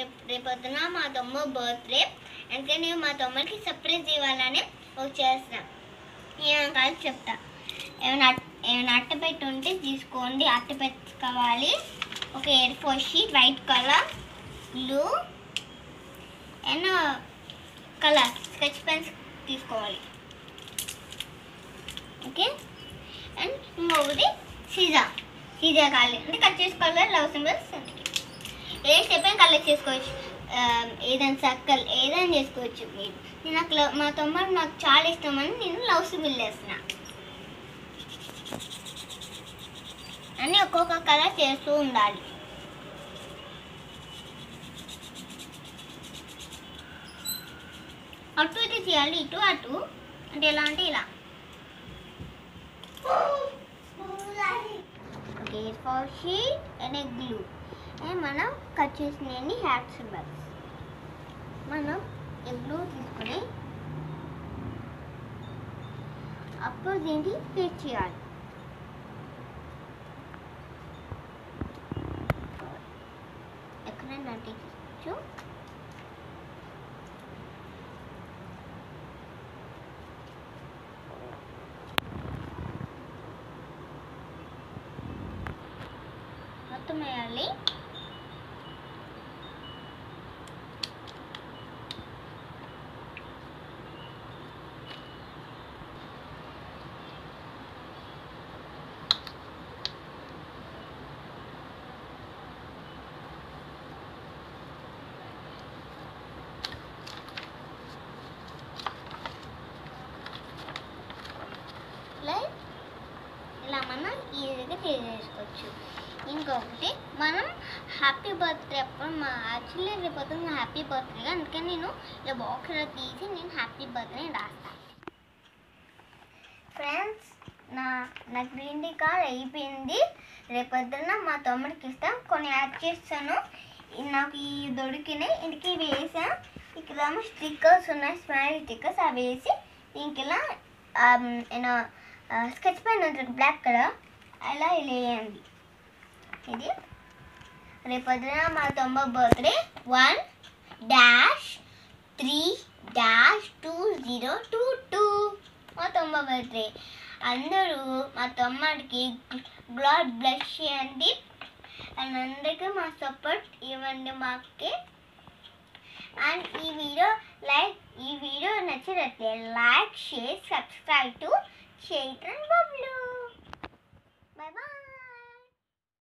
రేపు రేపొద్దున మా తమ్ముడు బర్త్డే అందుకే నేను మా తమ్ముడికి సర్ప్రైజ్ ఇవ్వాలని ఒక చేస్తాను ఏమైనా కాదు చెప్తా ఏమైనా అట్- ఏమైనా అట్ట పెట్టి ఉంటే తీసుకోండి అట్ట పెట్టుకోవాలి ఒక A four sheet white colour blue and colour sketch pens తీసుకోవాలి ఓకే అండ్ ఇంకొకటి సీజా సీజా కావాలి అంటే కట్ చేసుకోవాలి లవ్ సింబల్స్ ఏ స్టెప్ అయినా కలెక్ట్ చేసుకోవచ్చు ఆ, ఏదైనా సర్కిల్ ఏదైనా చేసుకోవచ్చు మీరు నేను నాకు లవ్- మా తమ్ముడు నాకు చాలా ఇష్టమని నేను లవ్ సింబల్ చేస్తున్నా అని ఒక్కొక్క కలర్ చేస్తూ ఉండాలి అటు ఇటు చేయాలి ఇటు అటు అంటే ఎలా అంటే ఇలా okay four sheet and a glue and మనం కట్ చేసిన హ్యాట్ సింబల్స్ మనం ఈ గ్లూ తీసుకొని అప్పుడు దీనికి పేస్ట్ చేయాలి ఎక్కడైనా అంటించచ్చు మొత్తం వేయాలి లైక్ ఇలా మనం ఈజీగా చేసుకోవచ్చు ఇంకొకటి మనం హ్యాపీ బర్త్డే అప్పుడు మా యాక్చువల్లీ రేపు పొద్దున్న హ్యాపీ బర్త్డే అందుకని నేను ఇలా బాక్స్లో తీసి నేను హ్యాపీ బర్త్డే రాస్తాను ఫ్రెండ్స్ నా నా గ్రీన్ టీ కార్డ్ అయిపోయింది రేపొద్దున మా తమ్ముడికి ఇస్తాం కొన్ని యాడ్ చేస్తాను ఇ- నాకు ఈ దొరికినాయి ఇంటికి వేసా ఇక్కడ స్టిక్కర్స్ ఉన్నాయి స్మైల్ స్టిక్కర్స్ అవి వేసి దీనికి ఇలా ఏదో స్కెచ్ పెన్ ఉంటుంది బ్లాక్ కలర్ అలా ఇలా వేయండి ఇది రేపొద్దున మా తొంభై birthday one dash three dash two zero two two మా తొంభై బర్త్డే అందరూ మా తమ్ముడికి బ్లడ్ బ్లష్ చేయండి అండ్ అందరికీ మా సపోర్ట్ ఇవ్వండి మాకి అండ్ ఈ వీడియో లైక్ ఈ వీడియో నచ్చినట్లే like share subscribe to Chaitan Bablu